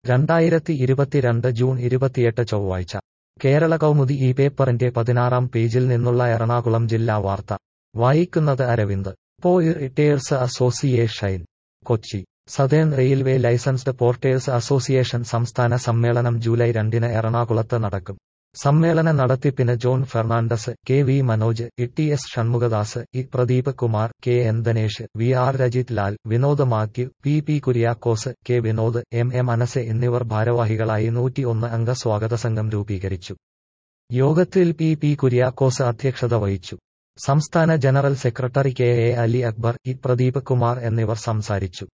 രണ്ടായിരത്തി ഇരുപത്തിരണ്ട് ജൂൺ ഇരുപത്തിയെട്ട് ചൊവ്വാഴ്ച കേരള കൗമുദി ഈ പേപ്പറിന്റെ പതിനാറാം പേജിൽ നിന്നുള്ള എറണാകുളം ജില്ലാ വാർത്ത വായിക്കുന്നത് അരവിന്ദ് പോയി retirees association Kochi southern railway licensed porters association സംസ്ഥാന സമ്മേളനം ജൂലൈ രണ്ടിന് എറണാകുളത്ത് നടക്കും സമ്മേളന നടത്തിപ്പിന് John Fernandes K V Manoj E T S Shanmughadas E Pradeep Kumar K N Dhanesh V R Rajith Lal Vinod Mathew P P Kuriakose K Vinod M M Anas എന്നിവർ ഭാരവാഹികളായി നൂറ്റി ഒന്ന് അംഗ സ്വാഗത സംഘം രൂപീകരിച്ചു യോഗത്തിൽ പി പി കുര്യാക്കോസ് അധ്യക്ഷത വഹിച്ചു സംസ്ഥാന general secretary K A Ali Akbar E Pradeep Kumar എന്നിവർ സംസാരിച്ചു